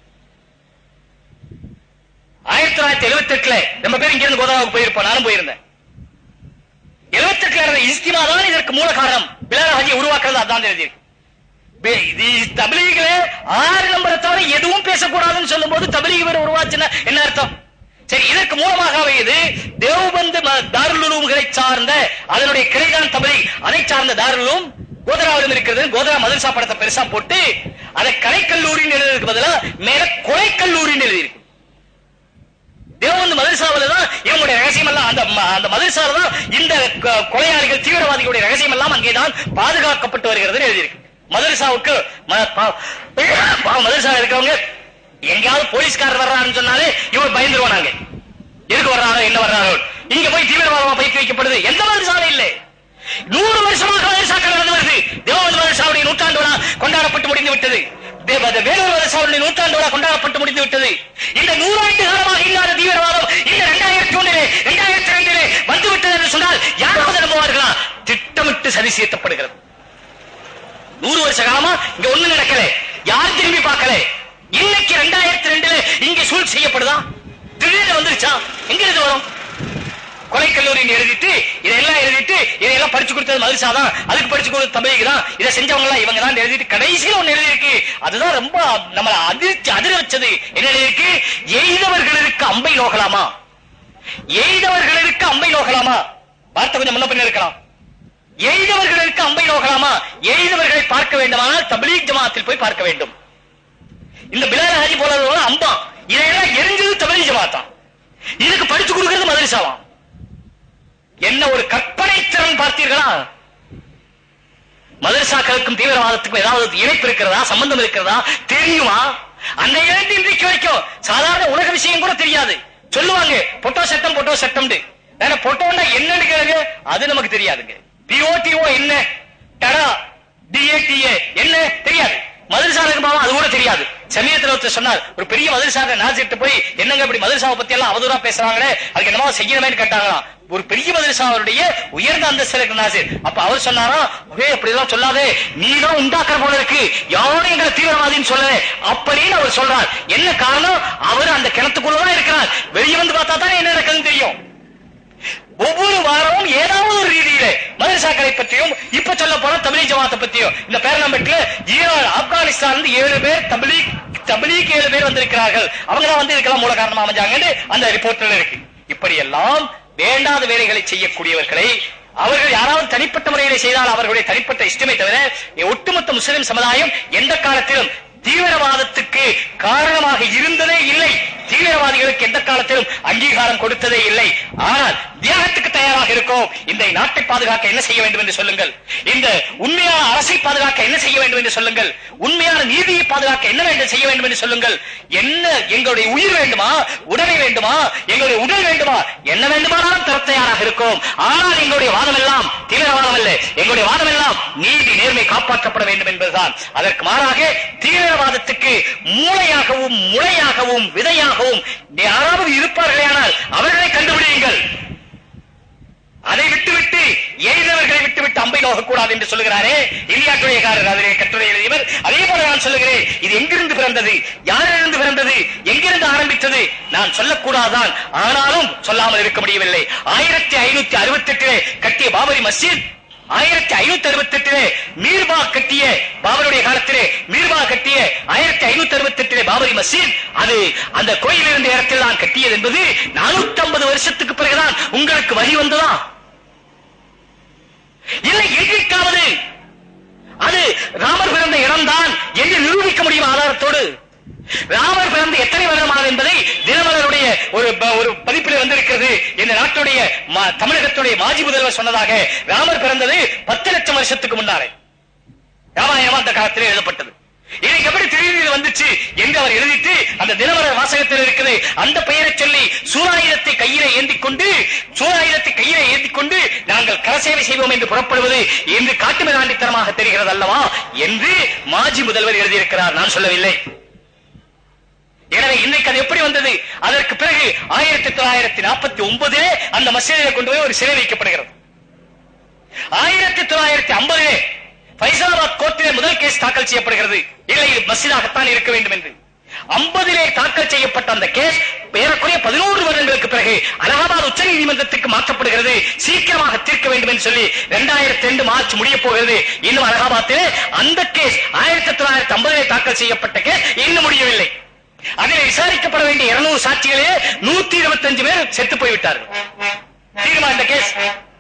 ஆயிரத்தி தொள்ளாயிரத்தி எழுபத்தி எட்டுல நம்ம பேர் இங்க இருந்து கோதாவுக்கு போயிருப்போம் நானும் போயிருந்தேன் எழுபத்தி எட்டுல நடந்த இஸ்திமா தான் இதற்கு மூல காரணம் பிலால் ஹாஜி உருவாக்குறது அதான் எழுதியிருக்கு பே- இது தபிலீகில ஆறு நம்பரை தவிர எதுவும் பேசக்கூடாதுன்னு சொல்லும் போது தபிலீக் பேர் உருவாச்சுன்னா என்ன அர்த்தம் சரி இதற்கு மூலமாக இது தேவபந்து ம- தாருல் உலூம்களை சார்ந்த அதனுடைய கிளைதான் தபிலீக் அதை சார்ந்த தாருலும் கோதராவிலும் இருக்கிறது கோதரா மதரசா படத்தை பெருசா போட்டு அதை கலைக்கல்லூரின்னு எழுதுறதுக்கு பதிலா மேல கொலைக்கல்லூரின்னு எழுதியிருக்கு தேவபந்து மதரசாவில தான் இவங்களுடைய ரகசியம் எல்லாம் அந்த ம- அந்த மதரசால தான் இந்த க- கொலையாளிகள் தீவிரவாதிகளுடைய ரகசியம் எல்லாம் அங்கேதான் பாதுகாக்கப்பட்டு வருகிறது எழுதியிருக்கு மதரசாவுக்கு ம- பா- பாவம் மதரசால இருக்கிறவங்க எங்கேயாவது போலீஸ்காரர் வர்றாருன்னு சொன்னாலே இவர் பயந்துருவானாங்க எதுக்கு வர்றாரோ என்ன வர்றாரோ இங்க போய் தீவிரவாதமா பயிற்சி வைக்கப்படுது எந்த மதரசால இல்லை நூறு வருஷமாக மதரசாக்கள் நடந்து வருது தேவபந்து மதரசாவுடைய நூற்றாண்டு விழா கொண்டாடப்பட்டு முடிந்து விட்டது தேவ- அந்த வேலூர் மதரசாவுடைய நூற்றாண்டு விழா கொண்டாடப்பட்டு முடிந்து விட்டது இந்த நூறாண்டு காலமாக இல்லாத தீவிரவாதம் இந்த இரண்டாயிரத்தி ஒன்றிலே இரண்டாயிரத்தி ரெண்டிலே வந்து விட்டது என்று சொன்னால் யாராவது நம்புவார்களா திட்டமிட்டு சதி செய்யப்படுகிறது நூறு வருஷ காலமா இங்க ஒண்ணு நடக்கல யார் திரும்பி பார்க்கல இன்னைக்கு ரெண்டாயிரத்தி ரெண்டுல இங்க சூழ் செய்யப்படுதா திடீர்னு வந்துருச்சா எங்க இருந்து வரும் கொலை கல்லூரின்னு எழுதிட்டு இதெல்லாம் எழுதிட்டு இதையெல்லாம் படிச்சு கொடுத்தது மதுரசா தான் அதுக்கு படிச்சு கொடுத்தது தமிழுக்கு தான் இதை செஞ்சவங்க எல்லாம் இவங்க தான் எழுதிட்டு கடைசியில ஒண்ணு எழுதியிருக்கு அதுதான் ரொம்ப நம்மள அதிர்ச்சி அதிர வச்சது என்ன எழுதியிருக்கு எய்தவர்களுக்கு அம்பை நோகலாமா எய்தவர்களுக்கு அம்பை நோகலாமா வார்த்தை கொஞ்சம் முன்ன பின்ன இருக்கலாம் எய்தவர்களுக்கு அம்பை நோகலாமா எய்தவர்களை பார்க்க வேண்டுமானால் தபிலீக் ஜமாத்தில் போய் பார்க்க வேண்டும் இந்த பிலால் ஹாஜி போல அம்பா இதையெல்லாம் எரிஞ்சது தபிலீக் ஜமாத்தான் இதுக்கு படிச்சு கொடுக்கிறது மதரசாவாம் என்ன ஒரு கற்பனை திறன் பார்த்தீர்களா மதரசாக்களுக்கும் தீவிரவாதத்துக்கும் ஏதாவது இணைப்பு இருக்கிறதா சம்பந்தம் இருக்கிறதா தெரியுமா அன்னையிலிருந்து இன்றைக்கு வரைக்கும் சாதாரண உலக விஷயம் கூட தெரியாது சொல்லுவாங்க பொட்டோ சட்டம் பொட்டோ சட்டம் பொட்டோன்னா என்னன்னு கேளுங்க அது நமக்கு தெரியாதுங்க பிஓடிஓ என்ன டடா டிஏடிஏ என்ன தெரியாது மதரசா இருக்கும்போது அது கூட தெரியாது சமயத்துல ஒருத்தர் சொன்னார் ஒரு பெரிய மதரசாக நாசிட்டு போய் என்னங்க இப்படி மதரசாவை பத்தி எல்லாம் அவதூறா பேசுறாங்களே அதுக்கு என்னமோ செய்யணுமேன்னு கேட்டாங்களாம் ஒரு பெரிய மதரசாவுடைய உயர்ந்த அந்தஸ்து இருக்கு நாசிர் அப்ப அவர் சொன்னாரா ஒரே அப்படி எல்லாம் சொல்லாதே நீ தான் உண்டாக்குற போல இருக்கு யாரும் எங்களை தீவிரவாதின்னு சொல்லல அப்படின்னு அவர் சொல்றார் என்ன காரணம் அவர் அந்த கிணத்துக்குள்ளதான் இருக்கிறார் வெளியே வந்து பார்த்தா தான் என்ன நடக்குதுன்னு தெரியும் ஒவ்வொரு வாரமும் ஏதாவது ஒரு ரீதியில மதரசாக்களை பற்றியும் இப்ப சொல்ல போனா தபிலீக் ஜமாத்தை பற்றியும் இந்த பேரணாம்பேட்ல ஈரான் ஆப்கானிஸ்தான் இருந்து ஏழு பேர் தபிலீக் தபிலீக் ஏழு பேர் வந்திருக்கிறார்கள் அவங்க தான் வந்து இதுக்கெல்லாம் மூல காரணமா அமைஞ்சாங்கன்னு அந்த ரிப்போர்ட்ல இருக்கு இப்படி எல்லாம் வேண்டாத வேலைகளை செய்யக்கூடியவர்களை அவர்கள் யாராவது தனிப்பட்ட முறையிலே செய்தால் அவர்களுடைய தனிப்பட்ட இஷ்டமே தவிர ஒட்டுமொத்த முஸ்லிம் சமுதாயம் எந்த காலத்திலும் தீவிரவாதத்துக்கு காரணமாக இருந்ததே இல்லை தீவிரவாதிகளுக்கு எந்த காலத்திலும் அங்கீகாரம் கொடுத்ததே இல்லை ஆனால் தியாகத்துக்கு தயாராக இருக்கோம் இந்த நாட்டை பாதுகாக்க என்ன செய்ய வேண்டும் என்று சொல்லுங்கள் இந்த உண்மையான அரசை பாதுகாக்க என்ன செய்ய வேண்டும் என்று சொல்லுங்கள் உண்மையான நீதியை பாதுகாக்க என்ன வேண்டும் செய்ய வேண்டும் என்று சொல்லுங்கள் என்ன எங்களுடைய உயிர் வேண்டுமா உடமை வேண்டுமா எங்களுடைய உடல் வேண்டுமா என்ன வேண்டுமானாலும் தர தயாராக இருக்கோம் ஆனால் எங்களுடைய வாதம் எல்லாம் தீவிரவாதம் அல்ல எங்களுடைய வாதம் எல்லாம் நீதி நேர்மை காப்பாற்றப்பட வேண்டும் என்பதுதான் அதற்கு மாறாக தீவிரவாதத்துக்கு மூளையாகவும் முளையாகவும் விதையாகவும் யாராவது இருப்பார்களே ஆனால் அவர்களை கண்டுபிடியுங்கள் அதை விட்டுவிட்டு எய்தவர்களை விட்டுவிட்டு அம்பை நோகக்கூடாது என்று சொல்லுகிறாரே இந்தியாட்டுடையக்காரர் அதிலே கட்டுரை எழுதியவர் அதே போல நான் சொல்லுகிறேன் இது எங்கிருந்து பிறந்தது யாரிலிருந்து பிறந்தது எங்கிருந்து ஆரம்பித்தது நான் சொல்லக்கூடாதான் ஆனாலும் சொல்லாமல் இருக்க முடியவில்லை ஆயிரத்தி ஐநூத்தி அறுபத்தி எட்டிலே கட்டிய பாபரி மஸ்ஜித் ஆயிரத்தி ஐநூத்தி அறுபத்தி எட்டிலே மீர்பா கட்டிய பாபருடைய காலத்திலே மீர்பா கட்டிய ஆயிரத்தி ஐநூத்தி அறுபத்தி எட்டிலே பாபரி மஸ்ஜித் அது அந்த கோயில் இருந்த இடத்தில் தான் கட்டியது என்பது நானூத்தி ஐம்பது வருஷத்துக்கு பிறகுதான் உங்களுக்கு வழி வந்ததா இல்லை எங்கிருக்காவது அது ராமர் பிறந்த இடம்தான் என்று நிரூபிக்க முடியும் ஆதாரத்தோடு ராமர் பிறந்த எத்தனை வருடமானது என்பதை தினமலருடைய ஒரு ப- ஒரு பதிப்பில் வந்திருக்கிறது இந்த நாட்டுடைய ம- தமிழகத்துடைய மாஜி முதல்வர் சொன்னதாக ராமர் பிறந்தது பத்து லட்சம் வருஷத்துக்கு முன்னாலே ராமாயணம் அந்த காலத்திலே எழுதப்பட்டது எனக்கு எப்படி திடீர்னு இது வந்துச்சு என்று அவர் எழுதிட்டு அந்த தினமலர் வாசகத்தில் இருக்குது அந்த பெயரை சொல்லி சூராயுதத்தை கையில ஏந்திக் கொண்டு சூராயுதத்தை கையில ஏந்திக் கொண்டு நாங்கள் கரசேவை செய்வோம் என்று புறப்படுவது என்று காட்டுமிராண்டித்தனமாக தெரிகிறது அல்லவா என்று மாஜி முதல்வர் எழுதியிருக்கிறார் நான் சொல்லவில்லை எனவே இன்னைக்கு அது எப்படி வந்தது அதற்கு பிறகு ஆயிரத்தி தொள்ளாயிரத்தி நாற்பத்தி ஒன்பதிலே அந்த மசீதிலே கொண்டு போய் ஒரு சிலை வைக்கப்படுகிறது ஆயிரத்தி தொள்ளாயிரத்தி ஐம்பதிலே பைசாபாத் கோர்ட்டிலே முதல் கேஸ் தாக்கல் செய்யப்படுகிறது இல்லை இது மசிதாகத்தான் இருக்க வேண்டும் என்று ஐம்பதிலே தாக்கல் செய்யப்பட்ட அந்த கேஸ் ஏறக்குறைய பதினோரு வருடங்களுக்கு பிறகு அலகாபாத் உச்ச நீதிமன்றத்துக்கு மாற்றப்படுகிறது சீக்கிரமாக தீர்க்க வேண்டும் என்று சொல்லி இரண்டாயிரத்தி ரெண்டு மார்ச் முடிய போகிறது இன்னும் அலகாபாத்திலே அந்த கேஸ் ஆயிரத்தி தொள்ளாயிரத்தி ஐம்பதிலே தாக்கல் செய்யப்பட்ட கேஸ் இன்னும் முடியவில்லை அதில் விசாரிக்கப்பட வேண்டிய இருநூறு சாட்சிகளே நூத்தி இருபத்தஞ்சு பேர் செத்து போய்விட்டார்கள் தீருமா இந்த கேஸ்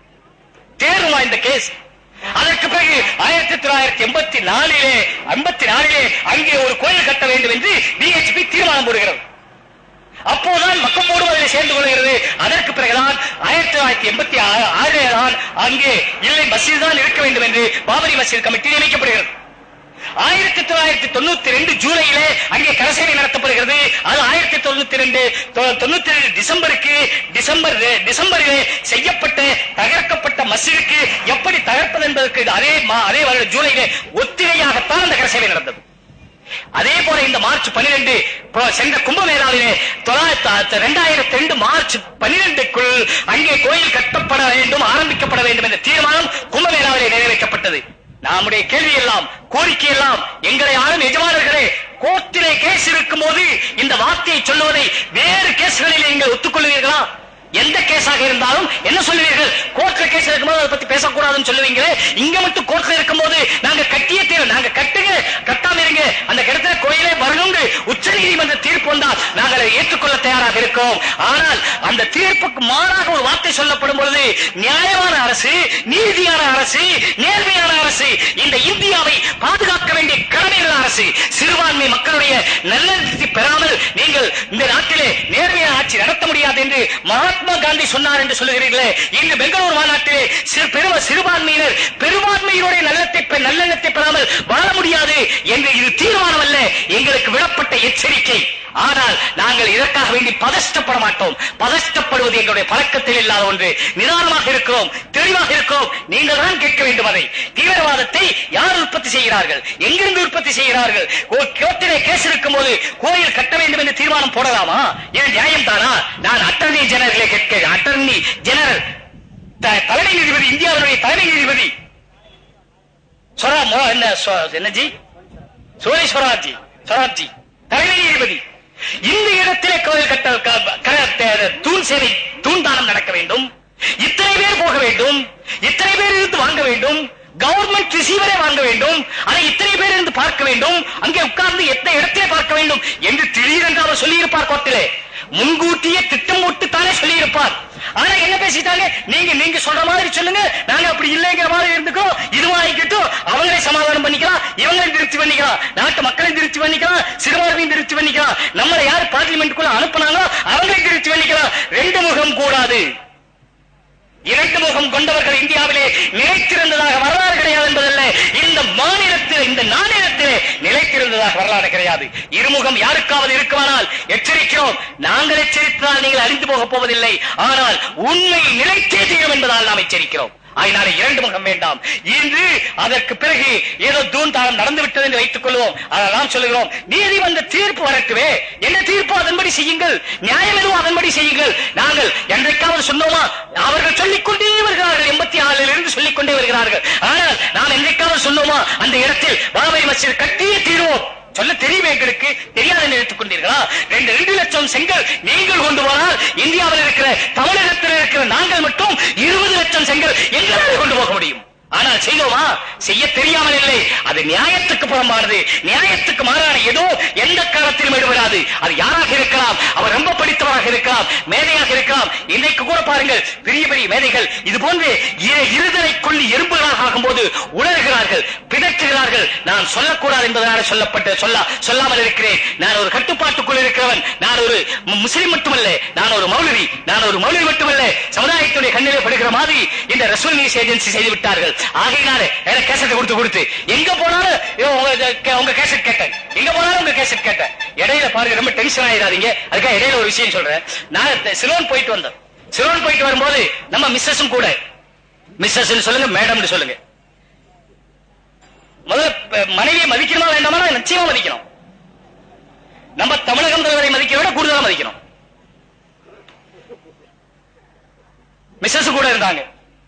தேர்வுமா இந்த கேஸ் அதற்கு பிறகு ஆயிரத்தி தொள்ளாயிரத்தி எண்பத்தி நாலிலே ஐம்பத்தி நாலிலே அங்கே ஒரு கோயில் கட்ட வேண்டும் என்று பிஹெச்பி தீர்மானம் போடுகிறது அப்போதுதான் மக்கள் போடுவதில் சேர்ந்து கொள்கிறது அதற்கு பிறகுதான் ஆயிரத்தி தொள்ளாயிரத்தி எண்பத்தி ஆறிலே தான் அங்கே இல்லை மசீது தான் இருக்க வேண்டும் என்று பாபரி மசீது கமிட்டி நியமிக்கப்படுகிறது ஆயிரத்தி தொள்ளாயிரத்தி தொண்ணூத்தி ரெண்டு ஜூலையிலே அங்கே கரசேவை நடத்தப்படுகிறது அது ஆயிரத்தி தொண்ணூத்தி ரெண்டு தொண்ணூத்தி ரெண்டு டிசம்பருக்கு டிசம்பர் டிசம்பரிலே செய்யப்பட்ட தகர்க்கப்பட்ட மசீதுக்கு எப்படி தகர்ப்பது என்பதற்கு அதே மா- அதே வருட ஜூலையிலே ஒத்திரையாகத்தான் அந்த கரசேவை நடந்தது அதே போல இந்த மார்ச் பனிரெண்டு சென்ற கும்பமேளாவிலே இரண்டாயிரத்தி ரெண்டு மார்ச் பனிரெண்டுக்குள் அங்கே கோயில் கட்டப்பட வேண்டும் ஆரம்பிக்கப்பட வேண்டும் என்ற தீர்மானம் கும்பமேளாவிலே நிறைவேற்றப்பட்டது நம்முடைய கேள்வி எல்லாம் கோரிக்கை எல்லாம் எங்களை யாரும் எஜமானர்களே கோர்ட்டிலே கேஸ் இருக்கும் போது இந்த வார்த்தையை சொல்லுவதை வேறு கேஸ்களில் நீங்கள் ஒத்துக்கொள்வீர்களா எந்த கேஸாக இருந்தாலும் என்ன சொல்லுவீர்கள் கோர்ட்ல கேஸ் இருக்கும்போது அதை பத்தி பேசக்கூடாதுன்னு சொல்லுவீங்களே இங்க மட்டும் கோர்ட்ல இருக்கும்போது நாங்க கட்டியே தேவை நாங்க கட்டுங்க கட்டாம இருங்க அந்த இடத்துல கோயிலே வரணுங்க உச்ச நீதிமன்ற தீர்ப்பு வந்தால் நாங்கள் அதை ஏற்றுக்கொள்ள தயாராக இருக்கோம் ஆனால் அந்த தீர்ப்புக்கு மாறாக ஒரு வார்த்தை சொல்லப்படும் பொழுது நியாயமான அரசு நீதியான அரசு நேர்மையான அரசு இந்த இந்தியாவை பாதுகாக்க வேண்டிய கடமையுள்ள அரசு சிறுபான்மை மக்களுடைய நல்லெண்ணத்தை பெறாமல் நீங்கள் இந்த நாட்டிலே நேர்மையான ஆட்சி நடத்த முடியாது என்று மகாத்மா காந்தி சொன்னார் என்று சொல்லுகிறீர்களே இன்று பெங்களூர் மாநாட்டிலே சிறு பெரும சிறுபான்மையினர் பெரும்பான்மையினுடைய நல்லத்தை பெ- நல்லெண்ணத்தை பெறாமல் வாழ முடியாது என்று இது தீர்மானம் அல்ல எங்களுக்கு விடப்பட்ட எச்சரிக்கை ஆனால் நாங்கள் இதற்காக வேண்டி பதஷ்டப்பட மாட்டோம் பதஷ்டப்படுவது எங்களுடைய பழக்கத்தில் இல்லாத ஒன்று நிதானமாக இருக்கிறோம் தெளிவாக இருக்கிறோம் நீங்கள் தான் கேட்க வேண்டும் அதை தீவிரவாதத்தை யார் உற்பத்தி செய்கிறார்கள் எங்கிருந்து உற்பத்தி செய்கிறார்கள் கோ- கோர்ட்டிலே கேஸ் இருக்கும் போது கோயில் கட்ட வேண்டும் என்று தீர்மானம் போடலாமா இது நியாயம் தானா நான் அட்டர்னி ஜெனரலை கேட்க அட்டர்னி ஜெனரல் த- தலைமை நீதிபதி இந்தியாவுடைய தலைமை நீதிபதி சொரா மோ- என்ன சொ- என்னஜி சோழி ஸ்வராஜி ஸ்வராஜி தலைமை நீதிபதி இந்த இடத்திலே கோயில் கட்ட க- க- த- தூண் சேவை தூண் தானம் நடக்க வேண்டும் இத்தனை பேர் போக வேண்டும் இத்தனை பேர் இருந்து வாங்க வேண்டும் கவர்மெண்ட் ரிசீவரை வாங்க வேண்டும் அதை இத்தனை பேர் இருந்து பார்க்க வேண்டும் அங்கே உட்கார்ந்து எத்தனை இடத்திலே பார்க்க வேண்டும் என்று திடீரென்று அவர் சொல்லியிருப்பார் கோர்ட்டிலே முன்கூட்டியே திட்டம் போட்டு தானே சொல்லியிருப்பார் ஆனா என்ன பேசிட்டாங்க நீங்க நீங்க சொல்ற மாதிரி சொல்லுங்க நாங்க அப்படி இல்லைங்கிற மாதிரி இருந்துக்கோ இதுவும் ஆகிக்கட்டும் அவங்களே சமாதானம் பண்ணிக்கலாம் இவங்களையும் திருப்தி பண்ணிக்கலாம் நாட்டு மக்களையும் திருப்தி பண்ணிக்கலாம் சிறுபான்மையும் திருப்தி பண்ணிக்கலாம் நம்மளை யார் பார்லிமெண்ட்டுக்குள்ள அனுப்புனாங்களோ அவங்களையும் திருப்தி பண்ணிக்கலாம் ரெண்டு முகம் கூடாது இரண்டு முகம் கொண்டவர்கள் இந்தியாவிலே நிலைத்திருந்ததாக வரலாறு கிடையாது என்பதல்ல இந்த மாநிலத்தில் இந்த நாளிலத்திலே நிலைத்திருந்ததாக வரலாறு கிடையாது இருமுகம் யாருக்காவது இருக்குமானால் எச்சரிக்கிறோம் நாங்கள் எச்சரித்தால் நீங்கள் அறிந்து போக போவதில்லை ஆனால் உண்மை நிலைத்தே தீரும் என்பதால் நாம் எச்சரிக்கிறோம் அதனால இரண்டு முகம் வேண்டாம் இன்று அதற்கு பிறகு ஏதோ தூண் தாளம் நடந்து விட்டது என்று வைத்துக் கொள்வோம் ஆனால் நாம் சொல்லுகிறோம் நீதிமன்ற தீர்ப்பு வரட்டுவே என்ன தீர்ப்பு அதன்படி செய்யுங்கள் நியாயம் எதுவும் அதன்படி செய்யுங்கள் நாங்கள் என்றைக்காவது சொன்னோமா அவர்கள் சொல்லிக் கொண்டே வருகிறார்கள் எண்பத்தி ஆறில் இருந்து சொல்லிக் கொண்டே வருகிறார்கள் ஆனால் நாம் என்றைக்காவது சொன்னோமா அந்த இடத்தில் பாபரி மஸ்ஜித் கட்டியே தீர்வோம் சொல்ல தெரியும் எங்களுக்கு தெரியாது என்று எடுத்துக் கொண்டீர்களா ரெண்டு ரெண்டு லட்சம் செங்கல் நீங்கள் கொண்டு போனால் இந்தியாவில் இருக்கிற தமிழகத்தில் இருக்கிற நாங்கள் மட்டும் இருபது லட்சம் செங்கல் எங்களால் கொண்டு போக முடியும் ஆனால் செய்தோமா செய்ய தெரியாமல் இல்லை அது நியாயத்துக்கு புறம்பானது நியாயத்துக்கு மாறான ஏதோ எந்த காலத்திலும் ஈடுபடாது அது யாராக இருக்கலாம் அவர் ரொம்ப படித்தவராக இருக்கலாம் மேதையாக இருக்கலாம் இன்றைக்கு கூட பாருங்கள் பெரிய பெரிய மேதைகள் இது போன்று இரு- இருதலை கொள்ளி எறும்புகளாக ஆகும்போது உணர்கிறார்கள் பிதற்றுகிறார்கள் நான் சொல்லக்கூடாது என்பதனால சொல்லப்பட்ட சொல்ல சொல்லாமல் இருக்கிறேன் நான் ஒரு கட்டுப்பாட்டுக்குள் இருக்கிறவன் நான் ஒரு மு- முஸ்லிம் மட்டுமல்ல நான் ஒரு மௌலவி நான் ஒரு மௌலவி மட்டுமல்ல சமுதாயத்துடைய கண்ணிலே படுகிற மாதிரி இந்த ரசூல் நியூஸ் ஏஜென்சி செய்து விட்டார்கள் ஆகையினால எனக்கு கேசட்டை கொடுத்து கொடுத்து எங்க போனாலும் இதோ உங்க கே- உங்க கேசட் கேட்டேன் எங்க போனாலும் உங்க கேசட் கேட்டேன் இடையில பாருங்க ரொம்ப டென்ஷன் ஆயிடாதீங்க அதுக்காக இடையில ஒரு விஷயம் சொல்றேன் நான் இந்த சிலோன் போயிட்டு வந்தேன் சிலோன் போயிட்டு வரும்போது நம்ம மிஸ்ஸஸும் கூட மிஸ்ஸஸ் சொல்லுங்க மேடம்னு சொல்லுங்க முதல்ல ப- மனைவியை மதிக்கணுமா வேண்டாமா நிச்சயமா மதிக்கணும் நம்ம தமிழகம் தலைவரை மதிக்கிறத விட கூடுதலா மதிக்கணும் மிஸ்ஸஸ் கூட இருந்தாங்க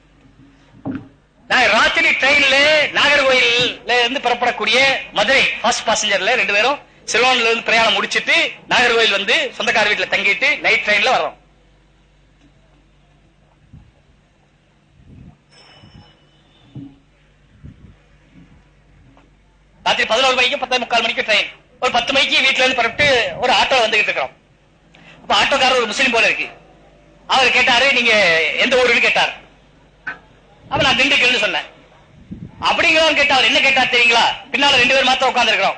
நான் ராத்திரி ட்ரெயின்ல நாகர்கோயில்ல இருந்து புறப்படக்கூடிய மதுரை ஃபர்ஸ்ட் பாசஞ்சர்ல ரெண்டு பேரும் சிலோன்ல இருந்து பிரயாணம் முடிச்சிட்டு நாகர்கோயில் வந்து சொந்தக்கார வீட்டுல தங்கிட்டு நைட் ட்ரெயின்ல வரோம் ராத்திரி பதினோரு மணிக்கு பத்தே முக்கால் மணிக்கு ட்ரெயின் ஒரு பத்து மணிக்கு வீட்டுல இருந்து புறப்பட்டு ஒரு ஆட்டோ வந்துகிட்டு இருக்கிறோம் அப்ப ஆட்டோக்காரர் ஒரு முஸ்லீம் போல இருக்கு அவர் கேட்டாரு நீங்க எந்த ஊருன்னு கேட்டார் அப்ப நான் திண்டுக்கல்னு சொன்னேன் அப்படிங்கிறவன் கேட்டா அவர் என்ன கேட்டார் தெரியுங்களா பின்னால ரெண்டு பேர் மாத்திரம் உட்கார்ந்து இருக்கிறோம்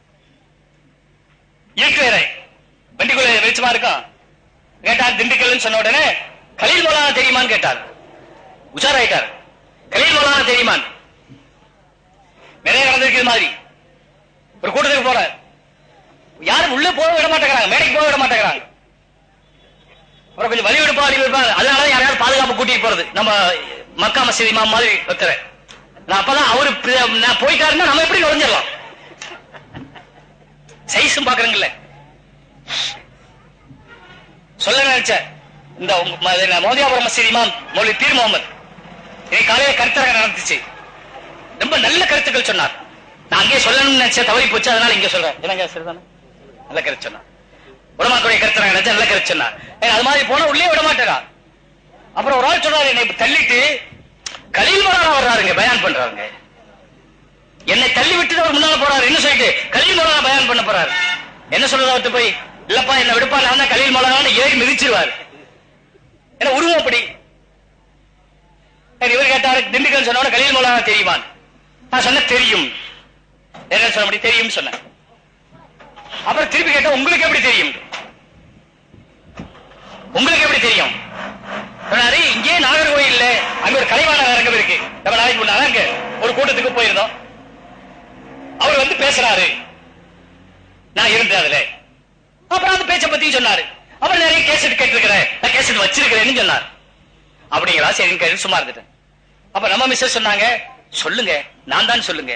இருக்கு வேற வண்டிக்குள்ள வெளிச்சமா இருக்கும் கேட்டார் திண்டுக்கல்னு சொன்ன உடனே கலீல் மௌலானா தெரியுமான்னு கேட்டார் உஷாராயிட்டார் கலீல் மௌலானா தெரியுமான் நிறைய நடந்திருக்கு மாதிரி ஒரு கூட்டத்துக்கு போற யாரும் உள்ள போக விட மாட்டேங்கிறாங்க மேடைக்கு போக விட மாட்டேங்கிறாங்க அப்புறம் கொஞ்சம் வலி விடுப்பா வலி விடுப்பா அதனால யாரையாவது பாதுகாப்பு கூட்டிட்டு போறது நம்ம மக்கா மசீதி இமாம் மாதிரி ஒருத்தர் நான் அப்பதான் அவரு பி- நான் போயிட்டாருன்னா நம்ம எப்படி நுழைஞ்சிடலாம் சைஸும் பாக்குறீங்கல்ல சொல்ல நினைச்சேன் இந்த உங்க ம- இது மோதியாபுரம் மசீதி இமாம் மௌலி பீர் முகமது இன்னைக்கு காலையில கருத்தரங்க நடந்துச்சு ரொம்ப நல்ல கருத்துக்கள் சொன்னார் நான் அங்கே சொல்லணும்னு நினைச்சேன் தவறி போச்சு அதனால இங்க சொல்றேன் என்னங்க சரிதானே நல்ல கருத்து சொன்னார் உடமாக்குடைய கருத்தரங்க நினைச்சா நல்ல கருத்து சொன்னார் ஏன் அது மாதிரி போனா உள்ளே விட மாட்டேறா அப்புறம் ஒரு ஆள் சொல்றாரு என்னை இப்படி தள்ளிட்டு கலீல் மௌலானா வர்றாருங்க பயான் பண்றாருங்க என்னை தள்ளி விட்டு அவர் முன்னால போறாரு என்ன சொல்லிட்டு கலீல் மௌலானா பயான் பண்ண போறாரு என்ன சொல்றது அவர்கிட்ட போய் இல்லப்பா என்ன விடுப்பா நான் தான் கலீல் மௌலானா ஏறி மிதிச்சிருவாரு என்ன உருவம் அப்படி சரி, இவர் கேட்டாரு திண்டுக்கல் சொன்ன கலீல் மௌலானா தெரியுமா நான் சொன்ன தெரியும் என்ன சொல்ல முடியும் தெரியும் சொன்னேன் அப்புறம் திருப்பி கேட்டா உங்களுக்கு எப்படி தெரியும் உங்களுக்கு எப்படி தெரியும் சொன்னாரு இங்கே நாகர்கோயில்ல அங்க ஒரு கலைவாணர் அரங்கம் இருக்கு நம்ம நாளைக்கு முன்னால அங்க ஒரு கூட்டத்துக்கு போயிருந்தோம் அவர் வந்து பேசுறாரு நான் இருந்தேன் அதுல அப்புறம் அந்த பேச்சை பத்தி சொன்னாரு அப்புறம் நிறைய கேசட் கேட்டிருக்கிறேன் நான் கேசட் வச்சிருக்கிறேன்னு சொன்னார் அப்படிங்களா சரின்னு கேட்டு சும்மா இருந்துட்டேன் அப்ப நம்ம மிஸ்ஸஸ் சொன்னாங்க சொல்லுங்க நான் தான் சொல்லுங்க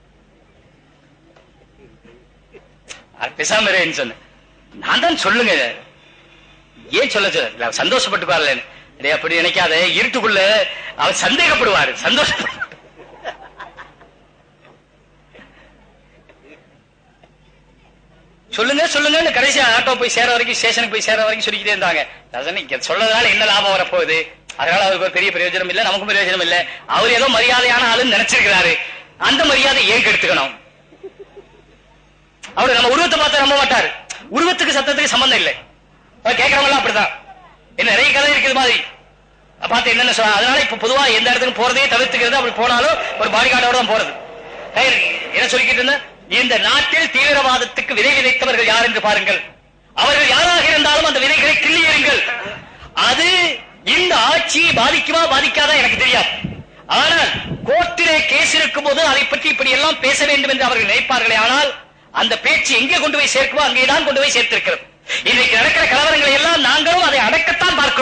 அது பேசாம இருன்னு சொன்னேன் நான் தான் சொல்லுங்க ஏன் சொல்ல சொல்ல சந்தோஷப்பட்டுப்பார்ல டேய் அப்படி நினைக்காத இருட்டுக்குள்ள அவர் சந்தேகப்படுவாரு சந்தோஷப்படு சொல்லுங்க சொல்லுங்க கடைசி ஆட்டோ போய் சேர வரைக்கும் ஸ்டேஷனுக்கு போய் சேர வரைக்கும் சொல்லிக்கிட்டே இருந்தாங்க ரசன் இங்க சொல்லறதுனால என்ன லாபம் வரப்போகுது அதனால அவருக்கு ஒரு பெரிய பிரயோஜனம் இல்ல நமக்கும் பிரயோஜனம் இல்ல அவர் ஏதோ மரியாதையான ஆளுன்னு நினைச்சிருக்கிறாரு அந்த மரியாதை ஏன் கெடுத்துக்கணும் அவரு நம்ம உருவத்தை பார்த்தா நம்ப மாட்டாரு உருவத்துக்கு சத்தத்துக்கு சம்பந்தம் இல்லை அவர் கேட்கறவங்க எல்லாம் அப்படிதான் என்ன நிறைய கதை இருக்குது மாதிரி பார்த்து என்னென்ன சொல்ல அதனால இப்ப பொதுவா எந்த இடத்துக்கு போறதே தவிர்த்துக்கிறது அப்படி போனாலும் ஒரு பாடி கார்டோட தான் போறது சரி, என்ன சொல்லிக்கிட்டு இருந்தேன் இந்த நாட்டில் தீவிரவாதத்துக்கு விதை விதைத்தவர்கள் யார் என்று பாருங்கள் அவர்கள் யாராக இருந்தாலும் அந்த விதைகளை கிள்ளி எறிங்கள் அது இந்த ஆட்சியை பாதிக்குமா பாதிக்காதா எனக்கு தெரியாது ஆனால் கோர்ட்டிலே கேஸ் இருக்கும் போது அதை பற்றி இப்படி எல்லாம் பேச வேண்டும் என்று அவர்கள் நினைப்பார்களே ஆனால் அந்த பேச்சு எங்கே கொண்டு போய் சேர்க்குமோ அங்கேதான் கொண்டு போய் சேர்த்திருக்கிறது இன்றைக்கு நடக்கிற கலவரங்களை எல்லாம் நாங்களும் அதை அடக்கத்தான் பார்க்கிறோம்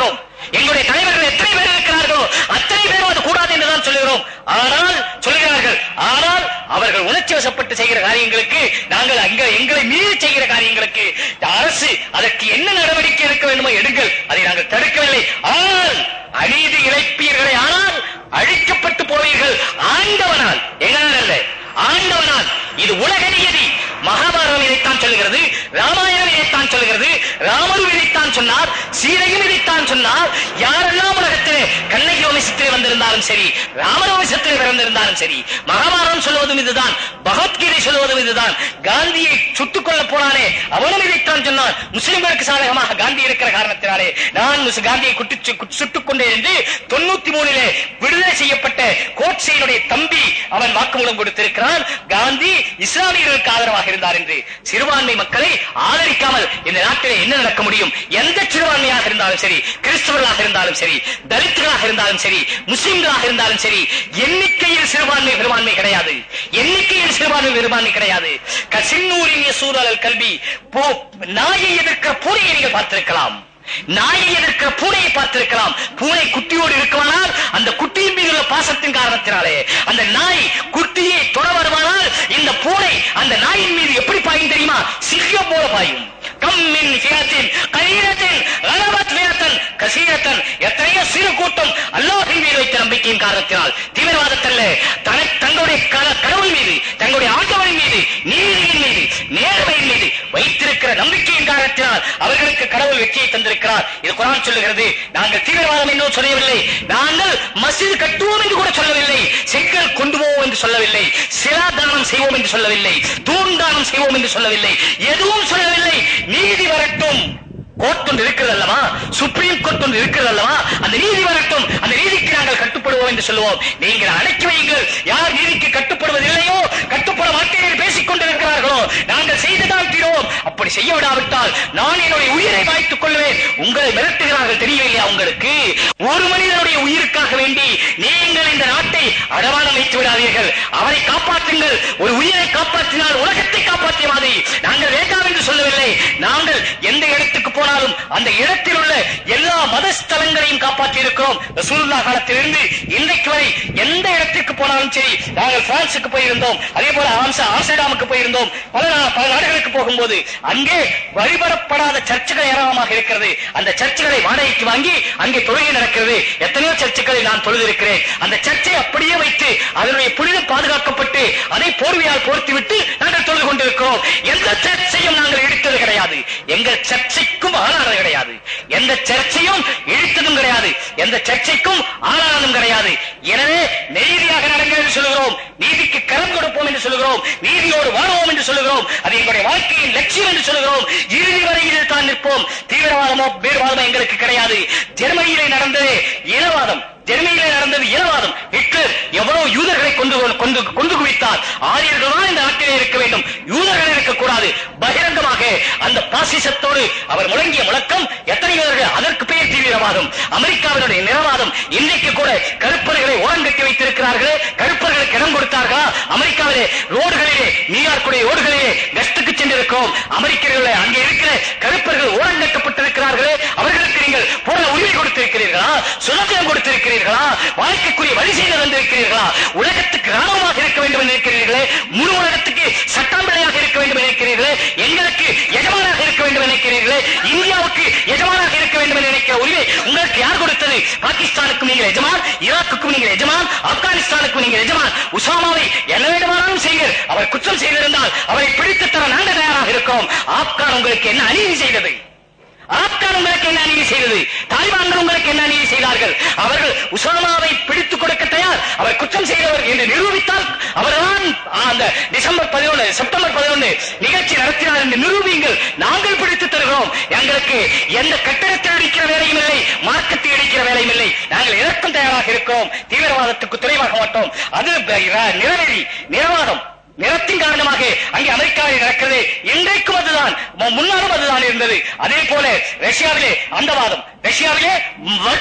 எங்களுடைய தலைவர்கள் எத்தனை பேர் இருக்கிறார்களோ அத்தனை பேரும் அது கூடாது என்றுதான் சொல்லுகிறோம் ஆனால் சொல்கிறார்கள் ஆனால் அவர்கள் உணர்ச்சி வசப்பட்டு செய்கிற காரியங்களுக்கு நாங்கள் அங்க எங்களை மீறி செய்கிற காரியங்களுக்கு அரசு அதற்கு என்ன நடவடிக்கை எடுக்க வேண்டுமோ எடுங்கள் அதை நாங்கள் தடுக்கவில்லை ஆனால் அநீதி இழைப்பீர்களே ஆனால் அழிக்கப்பட்டு போவீர்கள் ஆண்டவனால் எங்களால் அல்ல ஆண்டவனால் இது உலக நியதி மகாபாரதம் இதைத்தான் சொல்லுகிறது ராமாயணம் இதைத்தான் சொல்லுகிறது ராமரும் இதைத்தான் சொன்னார் சீதையும் இதைத்தான் சொன்னார் யாரெல்லாம் உலகத்திலே கண்ணகி வம்சத்திலே வந்திருந்தாலும் சரி ராமர வம்சத்திலே பிறந்திருந்தாலும் சரி மகாபாரதம் சொல்லுவதும் இதுதான் பகவத்கீதை சொல்லுவதும் இதுதான் காந்தியை சுட்டுக் கொள்ள போனானே அவனும் இதைத்தான் சொன்னான் முஸ்லிம்களுக்கு சாதகமாக காந்தி இருக்கிற காரணத்தினாலே நான் முஸ்- காந்தியை குட்டி சுட்டுக் கொண்டேன் என்று தொண்ணூத்தி மூணிலே விடுதலை செய்யப்பட்ட கோட்சேனுடைய தம்பி அவன் வாக்குமூலம் கொடுத்திருக்கிறான் காந்தி இஸ்லாமியர்களுக்கு ஆதரவாக இருந்தார் என்று சிறுபான்மை மக்களை ஆதரிக்காமல் இந்த நாட்டிலே என்ன நடக்க முடியும் எந்த சிறுபான்மையாக இருந்தாலும் சரி கிறிஸ்தவர்களாக இருந்தாலும் சரி தலித்துகளாக இருந்தாலும் சரி முஸ்லிம்களாக இருந்தாலும் சரி எண்ணிக்கையில் சிறுபான்மை பெரும்பான்மை கிடையாது எண்ணிக்கையில் சிறுபான்மை பெரும்பான்மை கிடையாது க- சின்னூரின் சூழல் கல்வி போ- நாயை எதிர்க்கிற பூனையை நீங்கள் பார்த்திருக்கலாம் நாயை எதிர்க்கிற பூனையை பார்த்திருக்கலாம் பூனை குட்டியோடு இருக்குமானால் அந்த குட்டியின் மீது உள்ள பாசத்தின் காரணத்தினாலே அந்த நாய் குட்டியை தொட வருமானால் இந்த பூனை அந்த நாயின் மீது எப்படி பாயும் தெரியுமா சிங்கம் போல பாயும் கம்மின் ஃபியத்தின் கலீலத்தின் கலபத் ஃபியத்தன் கசீரத்தன் எத்தனையோ சிறு கூட்டம் அல்லாஹின் மீது வைத்த நம்பிக்கையின் காரணத்தினால் தீவிரவாதத்தல்ல தன தங்களுடைய க- கடவுள் மீது தங்களுடைய ஆண்டவரின் மீது நீதியின் மீது நேர்மையின் மீது வைத்திருக்கிற நம்பிக்கையின் காரணத்தினால் அவர்களுக்கு கடவுள் வெற்றியை தந்திருக்கிறார் இது குரான் சொல்லுகிறது நாங்கள் தீவிரவாதம் என்று சொல்லவில்லை நாங்கள் மஸ்ஜித் கட்டுவோம் என்று கூட சொல்லவில்லை செங்கல் கொண்டு போவோம் என்று சொல்லவில்லை சிலா தானம் செய்வோம் என்று சொல்லவில்லை தூண் தானம் செய்வோம் என்று சொல்லவில்லை எதுவும் சொல்லவில்லை நீதி வரட்டும் கோர்ட் ஒன்று இருக்கிறது அல்லவா சுப்ரீம் கோர்ட் ஒன்று இருக்கிறது அல்லவா அந்த நீதி வரட்டும் அந்த நீதிக்கு நாங்கள் கட்டுப்படுவோம் என்று சொல்லுவோம் நீங்கள் அடக்கி வையுங்கள் யார் நீதிக்கு கட்டுப்படுவதில்லையோ கட்டுப்பட மாட்டேன் என்று பேசிக் கொண்டிருக்கிறார்களோ நாங்கள் செய்துதான் தீரோம் அப்படி செய்ய விடாவிட்டால் நான் என்னுடைய உயிரை வாய்த்துக் கொள்வேன் உங்களை மிரட்டுகிறார்கள் தெரியவில்லையா உங்களுக்கு ஒரு மனிதனுடைய உயிருக்காக வேண்டி நீங்கள் இந்த நாட்டை அடமானம் வைத்து விடாதீர்கள் அவரை காப்பாற்றுங்கள் ஒரு உயிரை காப்பாற்றினால் உலகத்தை காப்பாற்றிய மாதிரி நாங்கள் வேண்டாம் என்று சொல்லவில்லை நாங்கள் எந்த இடத்துக்கு போனாலும் அந்த இடத்தில் உள்ள எல்லா மத ஸ்தலங்களையும் காப்பாற்றி இருக்கிறோம் ரசூலுல்லா காலத்திலிருந்து இன்றைக்கு வரை எந்த இடத்திற்கு போனாலும் சரி நாங்கள் பிரான்சுக்கு போயிருந்தோம் அதே போல ஆம்ச ஆம்ஸ்டர்டாமுக்கு போயிருந்தோம் பல நா- பல நாடுகளுக்கு போகும்போது அங்கே வழிபடப்படாத சர்ச்சுகள் ஏராளமாக இருக்கிறது அந்த சர்ச்சுகளை வாடகைக்கு வாங்கி அங்கே தொழுகை நடக்கிறது எத்தனையோ சர்ச்சுகளை நான் தொழுதிருக்கிறேன் அந்த சர்ச்சை அப்படியே வைத்து அதனுடைய புனிதம் பாதுகாக்கப்பட்டு அதை போர்வையால் போர்த்தி விட்டு நாங்கள் தொழுது கொண்டிருக்கிறோம் எந்த சர்ச்சையும் நாங்கள் இடித்தது கிடையாது எங்கள் சர்ச்சைக்கும் ஆளானது கிடையாது எந்த சர்ச்சையும் இழித்ததும் கிடையாது எந்த சர்ச்சைக்கும் ஆளானதும் கிடையாது எனவே நீதியாக நடங்கள் என்று சொல்லுகிறோம் நீதிக்கு கரம் கொடுப்போம் என்று சொல்லுகிறோம் நீதியோடு வாழ்வோம் என்று சொல்லுகிறோம் அது எங்களுடைய வாழ்க்கையின் லட்சியம் என்று சொல்லுகிறோம் இறுதி வரை இதில் தான் நிற்போம் தீவிரவாதமோ வேறுவாதமோ எங்களுக்கு கிடையாது ஜெர்மனியிலே நடந்தது இனவாதம் ஜெர்மனியிலே நடந்தது இனவாதம் ஹிட்லர் எவ்வளவு யூதர்களை கொண்டு கொண்டு கொண்டு குவித்தார் ஆரியர்கள் தான் இந்த நாட்டிலே இருக்க வேண்டும் யூதர்கள் இருக்கக்கூடாது பகிரங்கமாக அந்த பாசிசத்தோடு அவர் முழங்கிய முழக்கம் எத்தனை யூதர்கள் அதற்கு பெயர் தீவிரவாதம் அமெரிக்காவினுடைய நிறவாதம் இன்றைக்கு கூட கருப்பர்களை ஓரங்கட்டி வைத்திருக்கிறார்களே கருப்பர்களுக்கு இடம் கொடுத்தார்களா அமெரிக்காவிலே ரோடுகளிலே நியூயார்க்குடைய ரோடுகளிலே கஸ்டுக்கு சென்றிருக்கிறோம் அமெரிக்கர்களே அங்கே இருக்கிற கருப்பர்கள் ஓரங்கட்டப்பட்டிருக்கிறார்களே அவர்களுக்கு நீங்கள் பூரண உரிமை கொடுத்திருக்கிறீர்களா சுதந்திரம் கொடுத்திருக்கிறீர்களா வாழ்க்கைக்குரிய வழி செய்து வந்திருக்கிறீர்களா உலகத்துக்கு ராணுவமாக இருக்க வேண்டும் என்று இருக்கிறீர்களே முழு உலகத்துக்கு சட்டாம்பிள்ளையாக இருக்க வேண்டும் என்று இருக்கிறீர்களே எங்களுக்கு எஜமானாக இருக்க வேண்டும் என்று நினைக்கிறீர்களே இந்தியாவுக்கு எஜமானாக இருக்க வேண்டும் என்று நினைக்கிற உரிமை உங்களுக்கு யார் கொடுத்தது பாகிஸ்தானுக்கும் நீங்கள் எஜமான் ஈராக்குக்கும் நீங்கள் எஜமான் ஆப்கானிஸ்தானுக்கும் நீங்கள் எஜமான் உசாமாவை என்ன வேண்டுமானாலும் செய்யுங்கள் அவர் குற்றம் செய்திருந்தால் அவரை பிடித்து தர நாங்கள் தயாராக இருக்கிறோம் ஆப்கான் உங்களுக்கு என்ன அநீதி செய்தது ஆப்கான் உங்களுக்கு என்ன அநீதி செய்தது தாலிபான்கள் உங்களுக்கு என்ன அநீதி செய்தார்கள் அவர்கள் உசாமாவை பிடித்துக் கொடுக்க தயார் அவர் குற்றம் செய்தவர் என்று நிரூபித்தால் அவர்தான் அந்த டிசம்பர் பதினொன்று செப்டம்பர் பதினொன்று நிகழ்ச்சி நடத்தினார் என்று நிரூபியுங்கள் நாங்கள் பிடித்து தருகிறோம் எங்களுக்கு எந்த கட்டடத்தை அடிக்கிற வேலையும் இல்லை மார்க்கத்தை அடிக்கிற வேலையும் இல்லை நாங்கள் எதற்கும் தயாராக இருக்கிறோம் தீவிரவாதத்துக்கு துணைவாக மாட்டோம் அது ப- நிறவெறி நிறவாதம் நிறத்தின் காரணமாக அங்கே அமெரிக்காவில் நடக்கிறது இன்றைக்கும் அதுதான் மு- முன்னாலும் அதுதான் இருந்தது அதே போல ரஷ்யாவிலே அந்தவாதம் ரஷ்யாவிலே வர்க்க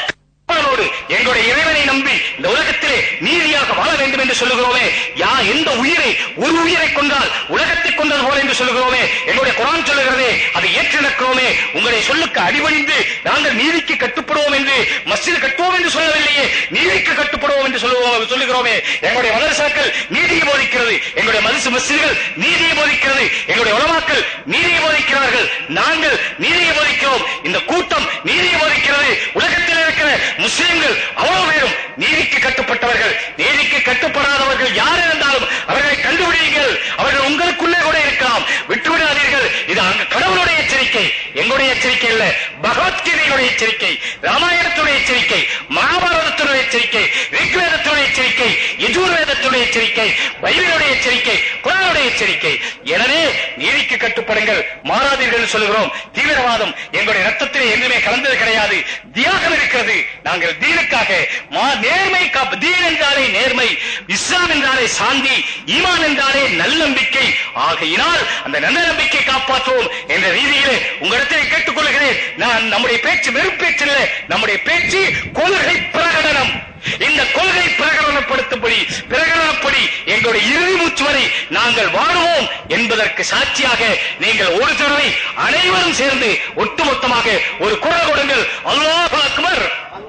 அவனோடு எங்களுடைய இறைவனை நம்பி இந்த உலகத்திலே நீதியாக வாழ வேண்டும் என்று சொல்லுகிறோமே யா எந்த உயிரை ஒரு உயிரை கொண்டால் உலகத்தை கொண்டது போல என்று சொல்லுகிறோமே எங்களுடைய குரான் சொல்லுகிறதே அதை ஏற்று நடக்கிறோமே உங்களுடைய சொல்லுக்கு அடிபணிந்து நாங்கள் நீதிக்கு கட்டுப்படுவோம் என்று மஸ்ஜித் கட்டுவோம் என்று சொல்லவில்லையே நீதிக்கு கட்டுப்படுவோம் என்று சொல்லுவோம் சொல்லுகிறோமே எங்களுடைய மதரசாக்கள் நீதியை போதிக்கிறது எங்களுடைய மதரசு மஸ்ஜிதுகள் நீதியை போதிக்கிறது எங்களுடைய உலமாக்கள் நீதியை போதிக்கிறார்கள் நாங்கள் நீதியை போதிக்கிறோம் இந்த கூட்டம் நீதியை போதிக்கிறது உலகத்தில் இருக்கிற முஸ்லிம்கள் அவ்வளவு பேரும் நீதிக்கு கட்டுப்பட்டவர்கள் நீதிக்கு கட்டுப்படாதவர்கள் யார் இருந்தாலும் அவர்களை கண்டுபிடியுங்கள் அவர்கள் உங்களுக்குள்ளே கூட இருக்கலாம் விட்டுவிடாதீர்கள் இது அங்க கடவுளுடைய எச்சரிக்கை எங்களுடைய எச்சரிக்கை இல்ல பகவத்கீதையுடைய எச்சரிக்கை ராமாயணத்துடைய எச்சரிக்கை மகாபாரதத்துடைய எச்சரிக்கை ரிக்வேதத்துடைய எச்சரிக்கை யஜுர்வேதத்துடைய எச்சரிக்கை பைபிளுடைய எச்சரிக்கை குரானுடைய எச்சரிக்கை எனவே நீதிக்கு கட்டுப்படுங்கள் மாறாதீர்கள் என்று சொல்கிறோம் தீவிரவாதம் எங்களுடைய ரத்தத்திலே எங்குமே கலந்தது கிடையாது தியாகம் இருக்கிறது நாங்கள் தீனுக்காக மா- நேர்மை காப்பு தீன் என்றாலே நேர்மை இஸ்லாம் என்றாலே சாந்தி ஈமான் என்றாலே நல்லம்பிக்கை ஆகையினால் அந்த நல்ல நம்பிக்கை காப்பாற்றுவோம் என்ற ரீதியிலே உங்களிடத்தை கேட்டுக்கொள்கிறேன் நான் நம்முடைய பேச்சு வெறும் பேச்சு இல்லை நம்முடைய பேச்சு கொள்கை பிரகடனம் இந்த கொள்கை பிரகடனப்படுத்தும்படி பிரகடனப்படி எங்களுடைய இறுதி மூச்சு வரை நாங்கள் வாழுவோம் என்பதற்கு சாட்சியாக நீங்கள் ஒரு தடவை அனைவரும் சேர்ந்து ஒட்டுமொத்தமாக ஒரு குரல் கொடுங்கள் அல்லாஹ் அக்பர்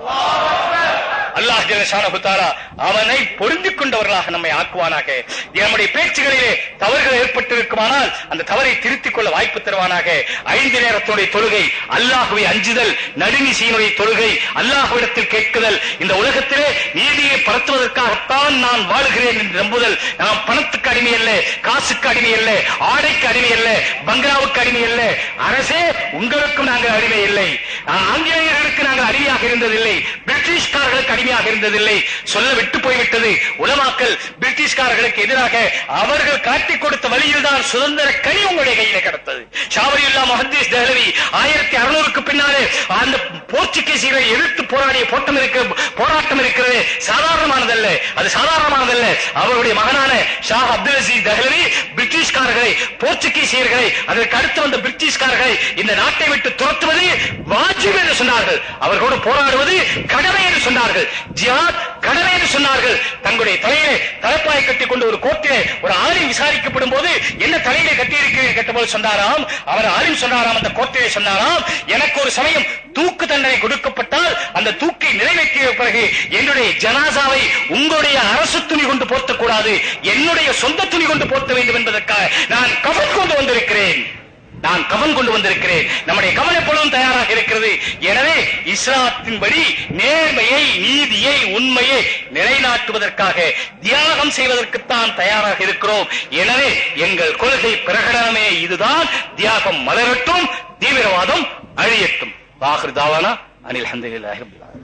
அல்லாஹ் ஜல்லஷானஹு தஆலா அவனை பொருந்திக் கொண்டவர்களாக நம்மை ஆக்குவானாக நம்முடைய பேச்சுகளிலே தவறுகள் ஏற்பட்டிருக்குமானால் அந்த தவறை திருத்திக் கொள்ள வாய்ப்பு தருவானாக ஐந்து நேரத்துடைய தொழுகை அல்லாஹுவை அஞ்சுதல் நடுநிசையினுடைய தொழுகை அல்லாஹ்விடத்தில் கேட்குதல் இந்த உலகத்திலே நீதியை பரத்துவதற்காகத்தான் நான் வாழுகிறேன் என்று நம்புதல் நாம் பணத்துக்கு அடிமை அல்ல காசுக்கு அடிமை அல்ல ஆடைக்கு அடிமை அல்ல பங்களாவுக்கு அடிமை அல்ல அரசே உங்களுக்கும் நாங்கள் அடிமை இல்லை ஆங்கிலேயர்களுக்கு நாங்கள் அடிமையாக இருந்ததில்லை பிரிட்டிஷ்காரர்களுக்கு அடிமையாக இருந்ததில்லை சொல்ல விட்டு போய்விட்டது உலமாக்கல் பிரிட்டிஷ்காரர்களுக்கு எதிராக அவர்கள் காட்டிக் கொடுத்த வழியில் தான் சுதந்திர கனி உங்களுடைய கையில கிடத்தது ஷாவரியுல்லா மஹதீஸ் தெஹ்லவி ஆயிரத்தி அறுநூறுக்கு பின்னாலே அந்த போர்ச்சுகீசியரை எதிர்த்து போராடிய போட்டம் இருக்க போராட்டம் இருக்கிறது சாதாரணமானதல்ல அது சாதாரணமானதல்ல அவருடைய மகனான ஷா அப்துல் அசீஸ் தெஹ்லவி பிரிட்டிஷ்காரர்களை போர்ச்சுகீசியர்களை அதற்கு அடுத்து வந்த பிரிட்டிஷ்காரர்களை இந்த நாட்டை விட்டு துரத்துவது வாஜிப் என்று சொன்னார்கள் அவர்களோடு போராடுவது கடமை என்று சொன்னார்கள் ஜிஹாத் கடமை என்று சொன்னார்கள் தங்களுடைய தலையிலே தலைப்பாயை கட்டிக் கொண்டு ஒரு கோர்ட்டிலே ஒரு ஆலிம் விசாரிக்கப்படும் போது என்ன தலையிலே கட்டியிருக்கிறீர்கள் கேட்டபோது சொன்னாராம் அவர் ஆலிம் சொன்னாராம் அந்த கோர்ட்டிலே சொன்னாராம் எனக்கு ஒரு சமயம் தூக்கு தண்டனை கொடுக்கப்பட்டால் அந்த தூக்கை நிறைவேற்றிய பிறகு என்னுடைய ஜனாசாவை உங்களுடைய அரசு துணி கொண்டு போர்த்தக் கூடாது என்னுடைய சொந்த துணி கொண்டு போர்த்த வேண்டும் என்பதற்காக நான் கவன் கொண்டு வந்திருக்கிறேன் நான் கவன் கொண்டு வந்திருக்கிறேன் நம்முடைய கவன் எப்பொழுதும் தயாராக இருக்கிறது எனவே இஸ்லாத்தின்படி நேர்மையை நீதியை உண்மையை நிலைநாட்டுவதற்காக தியாகம் செய்வதற்குத்தான் தயாராக இருக்கிறோம் எனவே எங்கள் கொள்கை பிரகடனமே இதுதான் தியாகம் மலரட்டும் தீவிரவாதம் அழியட்டும் வாஹிர் தாவானா அனில் அஹமதுல்லாஹி ரப்பில் ஆலமீன்.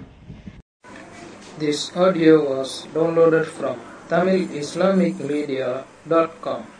This audio was downloaded from TamilIslamicMedia.com.